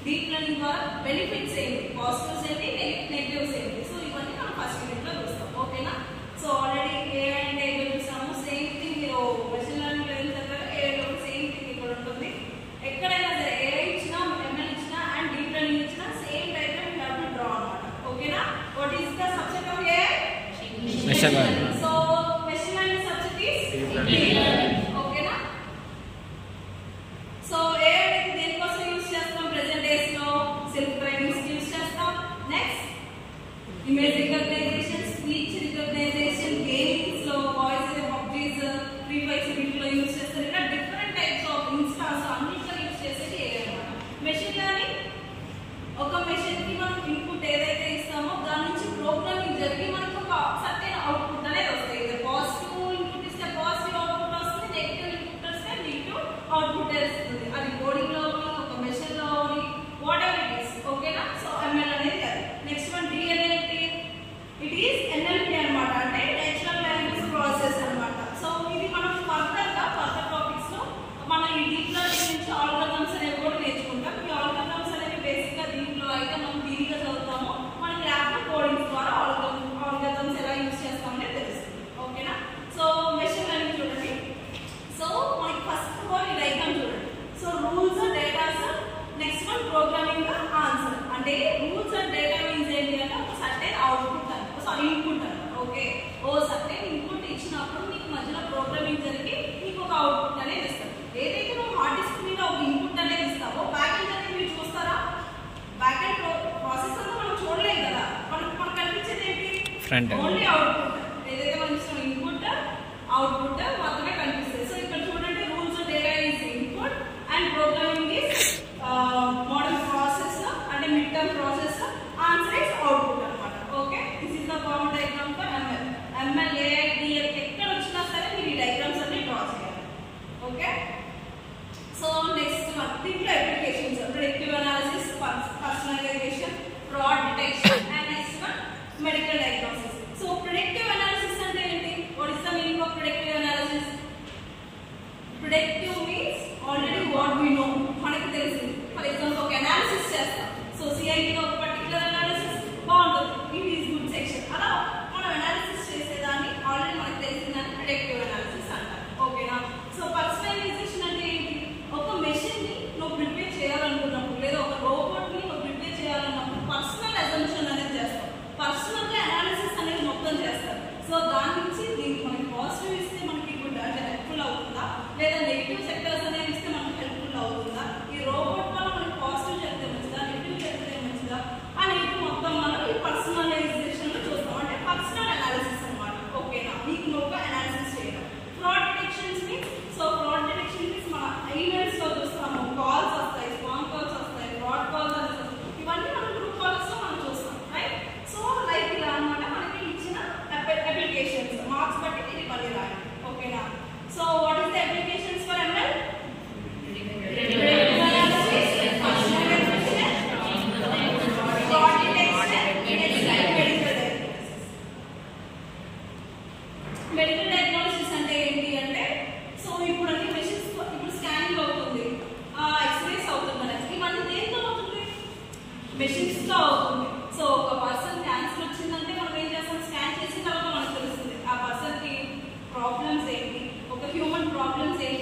Deep learning ద్వారా benefits ఏంటి positives ఏంటి నెగిటివ్స్ ఏంటి సో ఇవన్నీ మనం ఫస్ట్ యూనిట్ లో చూస్తాం ఓకేనా so already AI and AI చూసాము సేమ్ థింగ్ మీరు మెషిన్ లెర్నింగ్ లో ఏం చదివారో ఏ లో సేమ్ థింగ్ ఇక్కడ ఉంటుంది ఎక్కడైనా సరే ఏ ఇచ్చినా ఎంఎల్ ఇచ్చినా అండ్ డీప్ లెర్నింగ్ ఇచ్చినా సేమ్ టైప్ లో హ్యావ్ టు డ్రా అన్నమాట ఓకేనా what is the subject of AI Machine learning. So machine learning subject is Deep learning. ఓకేనా సో ఏ అనేది దేనికోసం యూస్ చేస్తాం ప్రెసెంట్ డేస్ లో సెల్ఫ్ డ్రైవింగ్స్ యూస్ చేస్తాం next image recognition speech recognition gamings లో voice PUBGs free fires వీటిలో use చేస్తారు ఇలా డిఫరెంట్ టైప్స్ ఆఫ్ ఇన్స్టాస్ అన్నిట్లో యూస్ చేసేది ఏ అన్నమాట మెషిన్ లెర్నింగ్ ఒక మెషిన్ కి మనం ఇన్పుట్ ఏదైతే ఇస్తామో దాని నుంచి ప్రోగ్రామింగ్ జరిగి మనకు ఒక సర్టెన్ అవుట్పుట్ అనేది వస్తాయి ఇది పాజిటివ్ ఇన్పుట్ ఇస్తే పాజిటివ్ అవుట్పుట్ వస్తుంది నెగిటివ్ ఇన్పుట్ వస్తే నెగిటివ్ అవుట్పుట్ వస్తుంది అది కోడింగ్ లో ఉంది ఒక మెషిన్ లో ఉంది వాట్ ఎవర్ ఇట్ ఇస్ ఓకేనా సో ఎంఎల్ అనేది అది నెక్స్ట్ వన్ డిఎన్ఏటి ఇట్ ఈస్ ఎన్ఎల్పి అన్నమాట అంటే నేచురల్ లాంగ్వేజ్ ప్రాసెస్ అన్నమాట సో ఇది మనం ఫర్దర్ గా ఫర్దర్ టాపిక్స్ లో మన ఈ డీప్ లెర్నింగ్ నుంచి ఆల్గరిథమ్స్ అనేవి కూడా నేర్చుకుంటాం ఈ ఆల్గరిథమ్స్ అనేవి బేసిక్ గా దీంట్లో అయితే మనం థియరీగా చదువుతాము మనకి ల్యాబ్ లో కోడింగ్స్ ద్వారా ఆల్గరిథమ్ ఆల్గరిథమ్స్ ఎలా యూస్ చేస్తామనేది తెలుస్తుంది ఓకేనా సో మెషిన్ లెర్నింగ్ చూడండి సో మనకి ఫస్ట్ ఆఫ్ ఆల్ ఈ డయాగ్రామ్ చూడండి so rules datas next one programming answer అంటే రూల్స్ అండ్ డేటా మీన్స్ ఏంటి అంటే ఒక సర్టెన్ అవుట్పుట్ అని సారీ ఇన్పుట్ అని ఓకే ఓ సర్టెన్ ఇన్పుట్ ఇచ్చినప్పుడు నీకు మధ్యలో ప్రోగ్రామింగ్ జరిగి నీకు ఒక అవుట్పుట్ అనేది ఇస్తారు ఏదైతే నువ్వు హార్డ్ డిస్క్ మీద ఒక ఇన్పుట్ అనేది ఇస్తావో బ్యాక్ ఎండ్ అనేది మీరు చూస్తారా బ్యాక్ ఎండ్ ప్రాసెస్ అంతా మనం చూడలేం కదా మనకు మనకు కనిపించేది ఏంటి Front end. ఓన్లీ అవుట్పుట్ ఏదైతే మనం ఇస్తాం ఇన్పుట్ అవుట్పుట్ మాత్రమే కనిపిస్తుంది సో ఇక్కడ చూడండి rules data is input and programming is model process అంటే mid term process answer is output అన్నమాట okay this is the common diagram for ML ML AI DL ఎక్కడ వచ్చినా సరే మీరు ఈ డయాగ్రామ్స్ అన్ని డ్రా చేయాలి ఓకే సో నెక్స్ట్ వన్ దీంట్లో applications predictive analysis personalisation fraud detection and next one medical diagnosis so predictive analysis అంటే ఏంటి what is the meaning of predictive analysis predictive means already what we know మనకు తెలిసింది for example ఒక analysis చేస్తాం so CIT ఒక particular analysis బాగుంటుంది it is good section అలా మనం అనాలిసిస్ చేసేదాన్ని ఆల్రెడీ మనకు తెలిసిందని ప్రిడిక్టివ్ అనాలిసిస్ అంటారు ఓకేనా సో పర్సనలైజేషన్ అంటే ఏంటి ఒక మెషిన్ ని నువ్వు ప్రిపేర్ చేయాలనుకున్నప్పుడు లేదా ఒక రోబోట్ ని నువ్వు ప్రిపేర్ చేయాలన్నప్పుడు పర్సనల్ అజంప్షన్ అనేది చేస్తావు పర్సనల్ గా అనాలిసిస్ అనేది మొత్తం చేస్తారు సో దాని నుంచి దీనికి మనకి పాజిటివ్ ఇస్తే మనకి గుడ్ అంటే హెల్ప్ఫుల్ అవుతుందా లేదా నెగిటివ్ సెక్టర్స్ అనేవి ఇస్తే మనకి హెల్ప్ఫుల్ అవుతుందా ఈ రోబోట్ వల్ల మనకి పాజిటివ్ చెప్తే మంచిదా నెగిటివ్ చెప్తే మంచిదా అనేది మొత్తం మనం ఈ పర్సనలైజేషన్ లో చూస్తాం అంటే పర్సనల్ అనాలిసిస్ అన్నమాట ఓకేనా నీకు నువ్వు అనాలిసిస్ చేయడం fraud detections means so fraud detection means మన ఈమెయిల్స్ లో చూస్తాము కాల్స్ వస్తాయి స్పామ్ కాల్స్ వస్తాయి ఫ్రాడ్ కాల్స్ వస్తాయి ఇవన్నీ మనం గ్రూప్ కాల్స్ లో మనం చూస్తాం రైట్ సో లైక్ ఇలా అన్నమాట మనకి ఇచ్చిన అప్లికేషన్స్ మార్క్స్ బట్టి ఇది మళ్ళీ రాయాలి ఓకేనా so what is the applications for ML medical diagnosis అంటే ఏంటి అంటే సో ఇప్పుడు అన్ని మెషిన్స్ ఇప్పుడు స్కానింగ్ అవుతుంది ఎక్స్రేస్ అవుతుంది మనకి ఇవన్నీ దేంతో అవుతుంది మెషిన్స్ తో అవుతుంది సో ఒక పర్సన్ క్యాన్సర్ వచ్చిందంటే మనం ఏం చేస్తాం స్కాన్ చేసిన తర్వాత మనకు తెలుస్తుంది ఆ పర్సన్ కి ప్రాబ్లమ్స్ ఏంటి ఒక హ్యూమన్ ప్రాబ్లమ్స్ ఏంటి